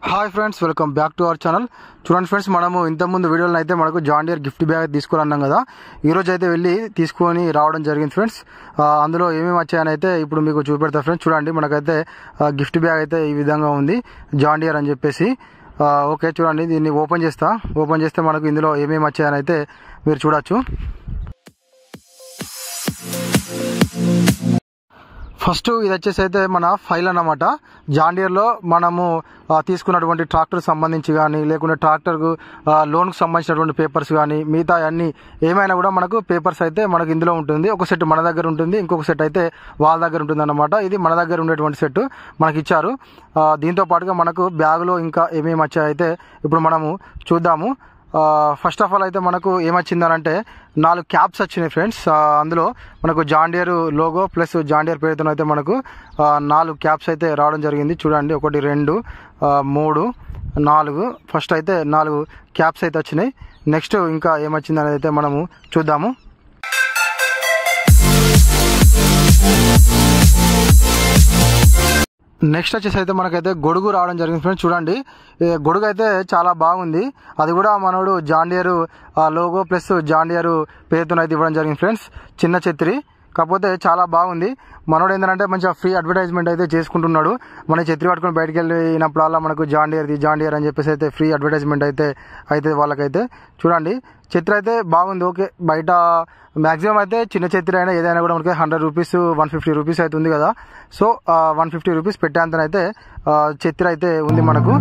hi friends welcome back to our channel చూడండి friends మనము ఇంతకుముందు వీడియోలో అయితే మనకు జాన్ డియర్ గిఫ్ట్ బ్యాగ్ తీసుకోవాలన్నాం కదా ఈ రోజు అయితే వెళ్ళి తీసుకొని రావడం జరిగింది ఫ్రెండ్స్ ఆ, అందులో ఏమేమి వచ్చాయని అయితే ఇప్పుడు మీకు చూపెడతా ఫ్రెండ్స్ చూడండి మనకైతే ఆ, గిఫ్ట్ బ్యాగ్ అయితే ఈ విధంగా ఉంది జాన్ డియర్ అని చెప్పేసి ఆ, ఓకే చూడండి దీన్ని ఓపెన్ చేస్తా ఓపెన్ చేస్తే మనకు ఇందులో ఏమేమి వచ్చాయని అయితే మీరు చూడొచ్చు ఫస్ట్ ఇది వచ్చేసి అయితే మన ఫైల్ అన్నమాట జాండియర్లో మనము ఆ, తీసుకున్నటువంటి ట్రాక్టర్ సంబంధించి కానీ లేకుంటే ట్రాక్టర్కు లోన్కు సంబంధించినటువంటి పేపర్స్ కానీ మిగతా అన్ని ఏమైనా కూడా మనకు పేపర్స్ అయితే మనకు ఇందులో ఉంటుంది ఒక సెట్ మన దగ్గర ఉంటుంది ఇంకొక సెట్ అయితే వాళ్ళ దగ్గర ఉంటుంది అన్నమాట ఇది మన దగ్గర ఉండేటువంటి సెట్ మనకి ఇచ్చారు ఆ, దీంతో పాటుగా మనకు బ్యాగులో ఇంకా ఏమేమి వచ్చాయైతే ఇప్పుడు మనము చూద్దాము ఫస్ట్ ఆఫ్ ఆల్ అయితే మనకు ఏమొచ్చిందనంటే నాలుగు క్యాప్స్ వచ్చినాయి ఫ్రెండ్స్ ఆ, అందులో మనకు జాండియర్ లోగో ప్లస్ జాండియర్ పేరుతో అయితే మనకు ఆ, నాలుగు క్యాప్స్ అయితే రావడం జరిగింది చూడండి ఒకటి రెండు ఆ, మూడు నాలుగు ఫస్ట్ అయితే నాలుగు క్యాప్స్ అయితే వచ్చినాయి నెక్స్ట్ ఇంకా ఏమొచ్చింది అనేది అయితే మనము చూద్దాము నెక్స్ట్ వచ్చేసి అయితే మనకైతే గొడుగు రావడం జరిగింది ఫ్రెండ్స్ చూడండి ఈ గొడుగు అయితే చాలా బాగుంది అది కూడా మనోడు జాండియర్ లోగో ప్లస్ జాండియర్ పేరుతో అయితే ఇవ్వడం జరిగింది ఫ్రెండ్స్ చిన్న ఛత్రి కాకపోతే చాలా బాగుంది మనోడు ఏంటంటే మంచిగా ఫ్రీ అడ్వర్టైజ్మెంట్ అయితే చేసుకుంటున్నాడు మన ఛత్రి పట్టుకొని బయటకు వెళ్ళినప్పుడల్లా మనకు జాండియర్ది జాండియర్ అని చెప్పేసి అయితే ఫ్రీ అడ్వర్టైజ్మెంట్ అయితే అయితే వాళ్ళకైతే చూడండి ఛత్రి అయితే బాగుంది ఓకే బయట మాక్సిమం అయితే చిన్న ఛత్రి అయినా ఏదైనా కూడా మనకి hundred rupees one fifty rupees అయితే ఉంది కదా సో వన్ ఫిఫ్టీ రూపీస్ పెట్టేంతనైతే ఆ, ఛత్రి అయితే ఉంది మనకు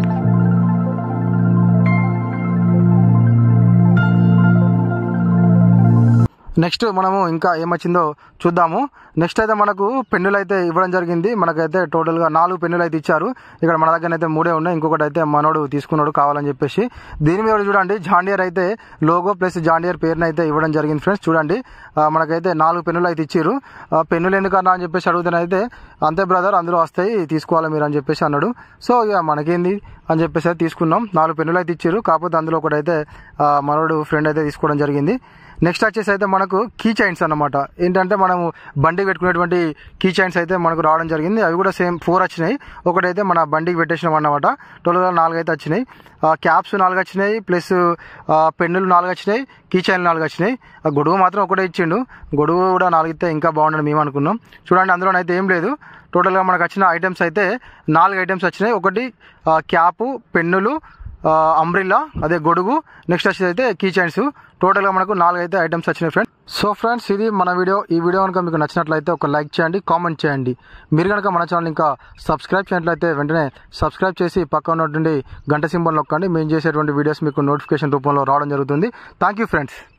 నెక్స్ట్ మనము ఇంకా ఏమొచ్చిందో చూద్దాము నెక్స్ట్ అయితే మనకు పెన్నులు అయితే ఇవ్వడం జరిగింది మనకైతే టోటల్గా నాలుగు పెన్నులు అయితే ఇచ్చారు ఇక్కడ మన దగ్గర అయితే మూడే ఉన్నాయి ఇంకొకటి అయితే మనోడు తీసుకున్నాడు కావాలని చెప్పేసి దీని మీద చూడండి జాండియర్ అయితే లోగో ప్లస్ జాండియర్ పేరుని అయితే ఇవ్వడం జరిగింది ఫ్రెండ్స్ చూడండి ఆ, మనకైతే నాలుగు పెన్నులు అయితే ఇచ్చారు ఆ, పెన్నులు ఎందుకన్నా అని చెప్పేసి అడుగుతానైతే అంతే బ్రదర్ అందులో వస్తాయి తీసుకోవాలి మీరు అని చెప్పేసి అన్నాడు సో ఇక మనకేంది అని చెప్పేసి అయితే తీసుకున్నాం నాలుగు పెన్నులు అయితే ఇచ్చారు కాకపోతే అందులో ఒకటి అయితే ఆ, మనోడు ఫ్రెండ్ అయితే తీసుకోవడం జరిగింది నెక్స్ట్ వచ్చేసి అయితే మనకు కీ చైన్స్ అన్నమాట ఏంటంటే మనము బండికి పెట్టుకునేటువంటి కీ చైన్స్ అయితే మనకు రావడం జరిగింది అవి కూడా సేమ్ ఫోర్ వచ్చినాయి ఒకటైతే మన బండికి పెట్టేసినాం అన్నమాట టోటల్గా నాలుగు అయితే వచ్చినాయి ఆ, క్యాప్స్ నాలుగు వచ్చినాయి ప్లస్ ఆ, పెన్నులు నాలుగు వచ్చినాయి కీ చైన్లు నాలుగు వచ్చినాయి ఆ గొడుగు మాత్రం ఒకటే ఇచ్చిండు గొడుగు కూడా నాలుగు ఇస్తే ఇంకా బాగుండని మేము అనుకున్నాం చూడండి అందులోనైతే ఏం లేదు టోటల్గా మనకు వచ్చిన ఐటమ్స్ అయితే నాలుగు ఐటమ్స్ వచ్చినాయి ఒకటి ఆ, క్యాపు పెన్నులు అంబ్రిల్లా అదే గొడుగు నెక్స్ట్ వచ్చేది అయితే కీ చైన్స్ టోటల్గా మనకు నాలుగు అయితే ఐటమ్స్ వచ్చినాయి ఫ్రెండ్స్ సో ఫ్రెండ్స్ ఇది మన వీడియో ఈ వీడియో కనుక మీకు నచ్చినట్లయితే ఒక లైక్ చేయండి కామెంట్ చేయండి మీరు కనుక మన ఛానల్ ఇంకా సబ్స్క్రైబ్ చేయనట్లయితే వెంటనే సబ్స్క్రైబ్ చేసి పక్క ఉన్నటువంటి గంట సింబల్ నొక్కండి మేము చేసేటువంటి వీడియోస్ మీకు నోటిఫికేషన్ రూపంలో రావడం జరుగుతుంది థ్యాంక్ యూ ఫ్రెండ్స్